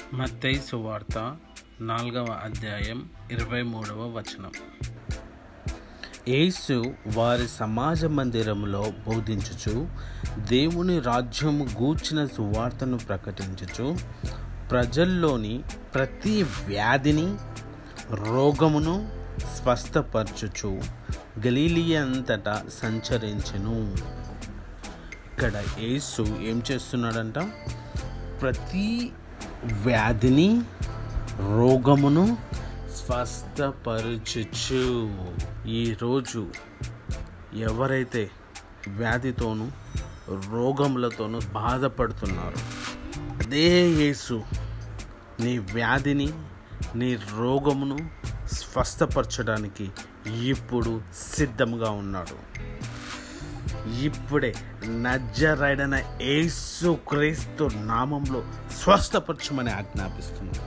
మత్తయి సువార్త నాలుగవ అధ్యాయం ఇరవై మూడవ వచనం యేసు వారి సమాజ మందిరంలో బోధించుచు దేవుని రాజ్యము గూర్చిన సువార్తను ప్రకటించుచు ప్రజల్లోని ప్రతి వ్యాధిని రోగమును స్వస్థపరచుచు గలీలియ అంతటా సంచరించెను ఇక్కడ యేసు ఏం చేస్తున్నాడంట ప్రతి వ్యాధిని రోగమును స్వస్థపరచుచు ఈరోజు ఎవరైతే వ్యాధితోనూ రోగములతోనూ బాధపడుతున్నారో అదే యేసు నీ వ్యాధిని నీ రోగమును స్వస్థపరచడానికి ఇప్పుడు సిద్ధంగా ఉన్నాడు ఇప్పుడే నజ్జరైడన యేసు క్రీస్తు నామంలో స్వస్థపరచమని ఆజ్ఞాపిస్తున్నాడు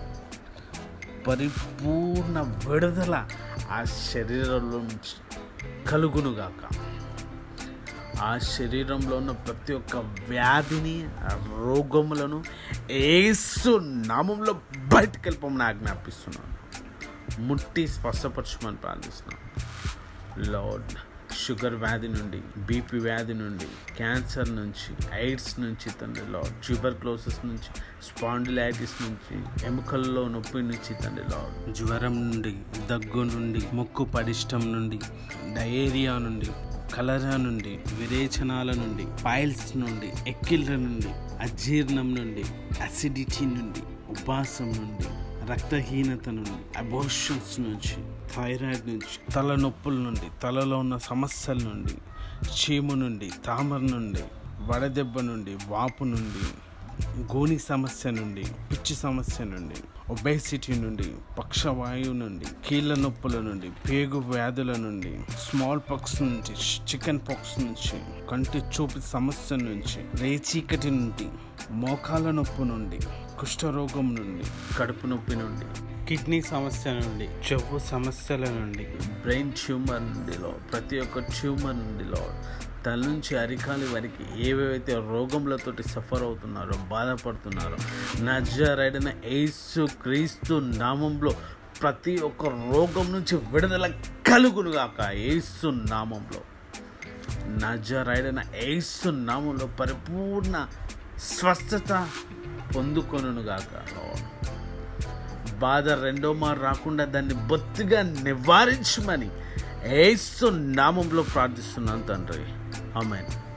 పరిపూర్ణ విడుదల ఆ శరీరంలో నుంచి కలుగునుగాక ఆ శరీరంలో ఉన్న ప్రతి ఒక్క వ్యాధిని ఆ రోగములను ఏసు నామంలో బయటకు వెళ్ళిపోమని ఆజ్ఞాపిస్తున్నాను ముట్టి స్వస్థపరచమని ప్రార్థిస్తున్నాను లార్డ్ షుగర్ వ్యాధి నుండి బీపీ వ్యాధి నుండి క్యాన్సర్ నుంచి ఎయిడ్స్ నుంచి తండ్రి లార్డ్ ట్యూబర్క్లోసిస్ నుంచి స్పాండిలైటిస్ నుంచి ఎముకల్లో నొప్పి నుంచి తండ్రి లార్డ్ జ్వరం నుండి దగ్గు నుండి ముక్కు పడిష్టం నుండి డయేరియా నుండి కలరా నుండి విరేచనాల నుండి పైల్స్ నుండి ఎక్కిళ్ళ నుండి అజీర్ణం నుండి అసిడిటీ నుండి ఉపాసం నుండి రక్తహీనత నుండి అబోషన్స్ నుంచి థైరాయిడ్ నుంచి తలనొప్పుల నుండి తలలో ఉన్న సమస్యల నుండి చీము నుండి తామర నుండి వడదెబ్బ నుండి వాపు నుండి గోని సమస్య నుండి పిచ్చి సమస్య నుండి ఒబేసిటీ నుండి పక్షవాయువు నుండి కీళ్ళ నొప్పుల నుండి పేగు వ్యాధుల నుండి స్మాల్ పాక్స్ నుంచి చికెన్ పాక్స్ నుంచి కంటి చూపు సమస్య నుంచి రేచీకటి నుండి మోకాల నొప్పి నుండి కుష్ఠరోగం నుండి కడుపు నొప్పి నుండి కిడ్నీ సమస్య నుండి చెవు సమస్యల నుండి బ్రెయిన్ ట్యూమర్ నుండి లో ప్రతి ఒక్క ట్యూమర్ నుండి లో తల నుంచి అరికాలి వరకు ఏవేవైతే రోగములతోటి సఫర్ అవుతున్నారో బాధపడుతున్నారో నజరైన యేసు క్రీస్తు నామంలో ప్రతి ఒక్క రోగం నుంచి విడుదల కలుగునుగాక యేసు నామంలో నజరైన యేసు నామంలో పరిపూర్ణ స్వస్థత పొందుకొనుగాక బాధ రెండో మారు రాకుండా దాన్ని బొత్తిగా నివారించమని ఏసు నామంలో ప్రార్థిస్తున్నాను తండ్రి ఆమెన్